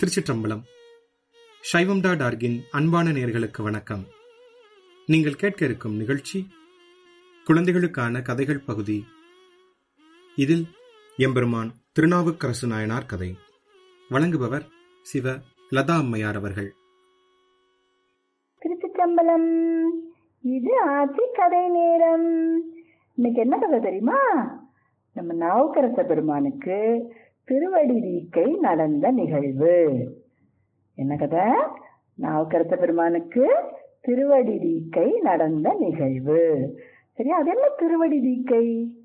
திருச்சிற்றம்பலம் சைவம் டாட் ஆர்கின் அன்பான நேர்களுக்கு வணக்கம் நீங்கள் கேட்க இருக்கும் நிகழ்ச்சி குழந்தைகளுக்கான கதைகள் பகுதி இதில் எம்பெருமான் திருநாவுக்கரசு நாயனார் கதை வழங்குபவர் சிவ லதா அம்மையார் அவர்கள் திருச்சிற்றம்பலம் இது ஆட்சி கதை நேரம் இன்னைக்கு என்ன கதை தெரியுமா நம்ம நாவுக்கரச பெருமானுக்கு திருவடி தீக்கை நடந்த நிகழ்வு என்ன கதை நாவுக்கரச பெருமானுக்கு திருவடி தீக்கை நடந்த நிகழ்வு சரியா அது என்ன திருவடி தீக்கை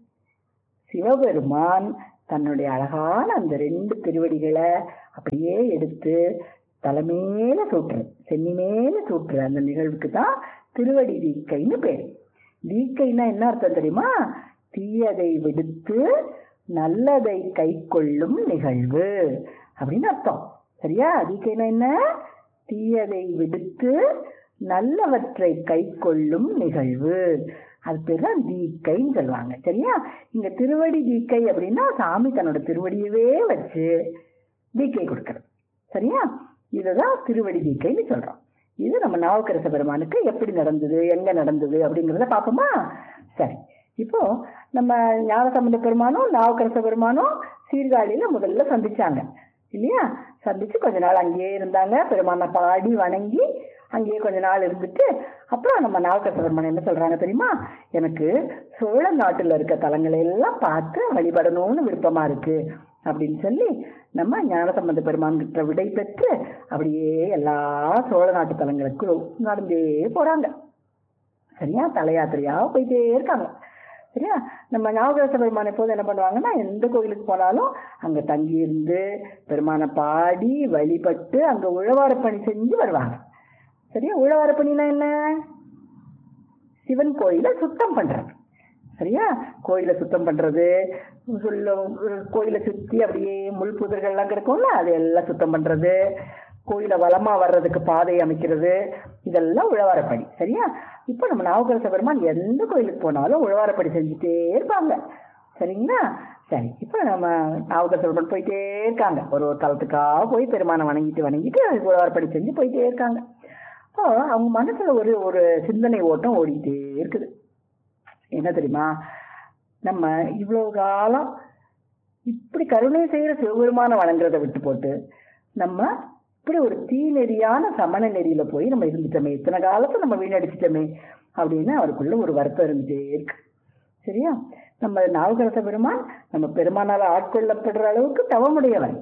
சிவபெருமான் தன்னுடைய அழகான அந்த ரெண்டு திருவடிகளை அப்படியே எடுத்து தலைமேல சூட்டுற சென்னி மேல சூட்டுற அந்த நிகழ்வுக்கு தான் திருவடி தீக்கைன்னு பேர் தீக்கைன்னா என்ன அர்த்தம் தெரியுமா தீயதை விடுத்து நல்லதை கை கொள்ளும் நிகழ்வு அப்படின்னு அர்த்தம் சரியா தீக்கைன்னா என்ன தீயதை விடுத்து நல்லவற்றை கை கொள்ளும் நிகழ்வு அது பேர் தான் தீக்கைன்னு சொல்லுவாங்க சரியா இங்க திருவடி தீக்கை அப்படின்னா சாமி தன்னோட திருவடியவே வச்சு தீக்கை கொடுக்கறது சரியா இதுதான் திருவடி தீக்கைன்னு சொல்றோம் இது நம்ம நாவுக்கரச பெருமானுக்கு எப்படி நடந்தது எங்க நடந்தது அப்படிங்கிறத பார்ப்போமா சரி இப்போ நம்ம ஞானசம்பந்த பெருமானும் நாவுக்கரச பெருமானும் சீர்காழியில முதல்ல சந்திச்சாங்க இல்லையா சந்திச்சு கொஞ்ச நாள் அங்கேயே இருந்தாங்க பெருமானை பாடி வணங்கி அங்கேயே கொஞ்ச நாள் இருந்துட்டு அப்புறம் நம்ம நாவுக்கரச பெருமான் என்ன சொல்றாங்க தெரியுமா எனக்கு சோழ நாட்டுல இருக்க தலங்களை எல்லாம் பார்த்து வழிபடணும்னு விருப்பமா இருக்கு அப்படின்னு சொல்லி நம்ம ஞானசம்பந்த பெருமான் கிட்ட விடை பெற்று அப்படியே எல்லா சோழ நாட்டு தலங்களுக்கு நடந்தே போறாங்க சரியா தலையாத்திரையா போயிட்டே இருக்காங்க சரியா நம்ம ஞாபகரச பெருமான் எப்போது என்ன பண்ணுவாங்கன்னா எந்த கோயிலுக்கு போனாலும் அங்க தங்கி இருந்து பெருமானை பாடி வழிபட்டு அங்க உழவார பணி செஞ்சு வருவாங்க சரியா உழவார பணினா என்ன சிவன் கோயிலை சுத்தம் பண்றது சரியா கோயிலை சுத்தம் பண்றது சொல்லும் கோயிலை சுத்தி அப்படியே முள் புதர்கள்லாம் கிடக்கும்ல அது எல்லாம் சுத்தம் பண்றது கோயிலை வளமா வர்றதுக்கு பாதை அமைக்கிறது இதெல்லாம் உழவாரப்படி சரியா இப்போ நம்ம நாவுக்கரச பெருமான் எந்த கோயிலுக்கு போனாலும் உழவாரப்படி செஞ்சுட்டே இருப்பாங்க சரிங்களா சரி இப்போ நம்ம நாவுக்கரச பெருமான் போயிட்டே இருக்காங்க ஒரு ஒரு தளத்துக்காக போய் பெருமானை வணங்கிட்டு வணங்கிட்டு உழவாரப்படி செஞ்சு போயிட்டே இருக்காங்க அப்போ அவங்க மனசுல ஒரு ஒரு சிந்தனை ஓட்டம் ஓடிட்டே இருக்குது என்ன தெரியுமா நம்ம இவ்வளவு காலம் இப்படி கருணை செய்கிற சிவபெருமான வணங்குறதை விட்டு போட்டு நம்ம இப்படி ஒரு தீ நெறியான சமண நெறியில போய் நம்ம இருந்துட்டோமே இத்தனை காலத்தை நம்ம வீணடிச்சிட்டோமே அப்படின்னு அவருக்குள்ள ஒரு வருத்தம் இருந்துட்டே இருக்கு சரியா நம்ம நாவுக்கரச பெருமான் நம்ம பெருமானால ஆட்கொள்ளப்படுற அளவுக்கு தவமுடையவன்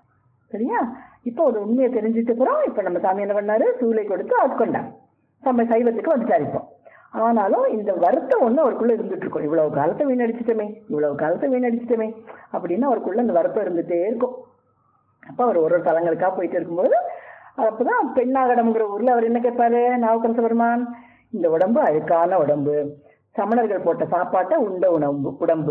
சரியா இப்போ ஒரு உண்மையை தெரிஞ்சுட்டு அப்புறம் இப்ப நம்ம சாமி என்ன பண்ணாரு சூளை கொடுத்து ஆட்கொண்டார் நம்ம சைவத்துக்கு வந்துட்டார் இப்போ ஆனாலும் இந்த வருத்தம் ஒண்ணு அவருக்குள்ள இருந்துட்டு இருக்கும் இவ்வளவு காலத்தை வீணடிச்சிட்டோமே இவ்வளவு காலத்தை வீணடிச்சிட்டோமே அப்படின்னு அவருக்குள்ள இந்த வருத்தம் இருந்துட்டே இருக்கும் அப்ப அவர் ஒரு ஒரு தலங்களுக்காக போயிட்டு இருக்கும்போது அப்பதான் பெண்ணாகடம்ங்கிற ஊர்ல அவர் என்ன கேட்பாரு நாவுக்கரச பெருமான் இந்த உடம்பு அழுக்கான உடம்பு சமணர்கள் போட்ட சாப்பாட்டை உண்ட உணவு உடம்பு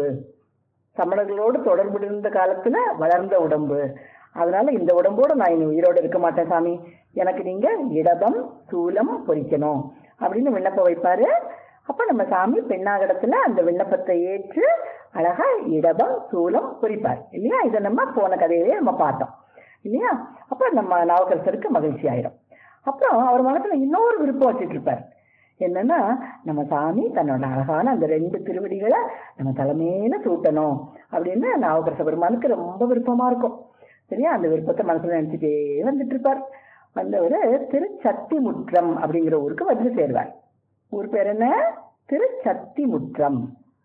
சமணர்களோடு தொடர்பு இருந்த காலத்துல வளர்ந்த உடம்பு அதனால இந்த உடம்போட நான் இனி உயிரோடு இருக்க மாட்டேன் சாமி எனக்கு நீங்க இடபம் சூலம் பொறிக்கணும் அப்படின்னு விண்ணப்பம் வைப்பாரு அப்ப நம்ம சாமி பெண்ணாகடத்துல அந்த விண்ணப்பத்தை ஏற்று அழகா இடபம் சூலம் பொறிப்பார் இல்லையா இதை நம்ம போன கதையிலேயே நம்ம பார்த்தோம் இல்லையா அப்ப நம்ம நாவக்கரசருக்கு மகிழ்ச்சி ஆயிடும் அப்புறம் அவர் மனசுல இன்னொரு விருப்பம் வச்சுட்டு இருப்பார் என்னன்னா நம்ம சாமி தன்னோட அழகான அந்த ரெண்டு திருவடிகளை நம்ம தலைமையில சூட்டணும் அப்படின்னு நாவக்கரச பெருமானுக்கு ரொம்ப விருப்பமா இருக்கும் சரியா அந்த விருப்பத்தை மனசுல நினைச்சுட்டே வந்துட்டு இருப்பார் வந்தவர் திருச்சத்திமுற்றம் அப்படிங்கிற ஊருக்கு வந்து சேர்வார் ஊர் பேர் என்ன திருச்சத்திமுற்றம்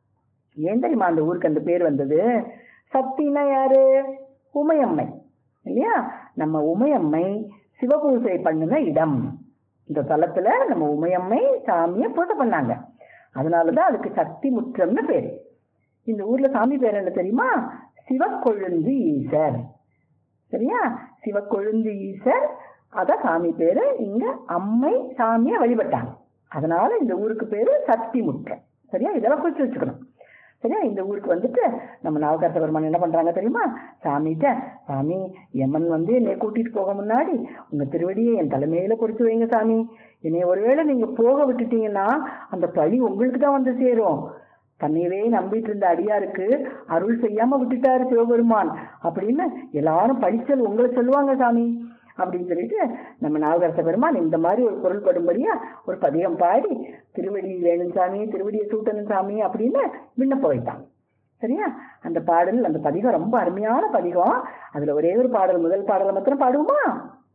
ஏன் தெரியுமா அந்த ஊருக்கு அந்த பேர் வந்தது சத்தினா யாரு உமையம்மை இல்லையா நம்ம உமையம்மை சிவபூசை பண்ணின இடம் இந்த தலத்துல நம்ம உமையம்மை சாமியை பூஜை பண்ணாங்க அதனாலதான் அதுக்கு சக்தி முற்றம்னு பேரு இந்த ஊர்ல சாமி பேர் என்ன தெரியுமா சிவக்கொழுந்து ஈசர் சரியா சிவக்கொழுந்து ஈசர் அதான் சாமி பேரு இங்க அம்மை சாமியை வழிபட்டாங்க அதனால இந்த ஊருக்கு பேரு சக்தி முற்றம் சரியா இதெல்லாம் குறிச்சு வச்சுக்கணும் சரியா இந்த ஊருக்கு வந்துட்டு நம்ம நாவகாச பெருமான் என்ன பண்றாங்க தெரியுமா சாமிகிட்ட சாமி யமன் வந்து என்னை கூட்டிட்டு போக முன்னாடி உங்க திருவடியை என் தலைமையில பொறிச்சு வைங்க சாமி என்னை ஒருவேளை நீங்க போக விட்டுட்டீங்கன்னா அந்த பழி உங்களுக்கு தான் வந்து சேரும் தன்னையவே நம்பிட்டு இருந்த அடியாருக்கு அருள் செய்யாம விட்டுட்டாரு சிவபெருமான் அப்படின்னு எல்லாரும் படிச்சல் உங்களை சொல்லுவாங்க சாமி அப்படின்னு சொல்லிட்டு நம்ம நாகரச பெருமான் இந்த மாதிரி ஒரு பொருள் படும்படியா ஒரு பதிகம் பாடி திருவடி வேணும் சாமி திருவடியை சூட்டணும் சாமி அப்படின்னு விண்ணப்ப வைத்தான் சரியா அந்த பாடல் அந்த பதிகம் ரொம்ப அருமையான பதிகம் அதுல ஒரே ஒரு பாடல் முதல் பாடலை மாத்திரம் பாடுவோமா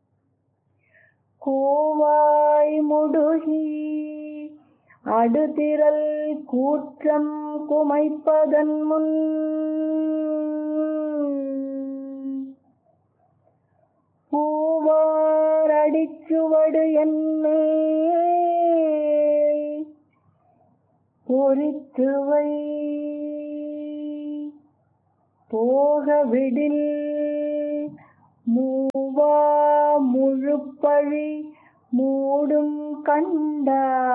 கோவாய் முடுகி அடுதிரல் கூற்றம் குமைப்பதன் முன் பூவார் அடிச்சுவடு என்னே பொறித்துவை போக விடில் மூவா முழுப்பழி மூடும் கண்டா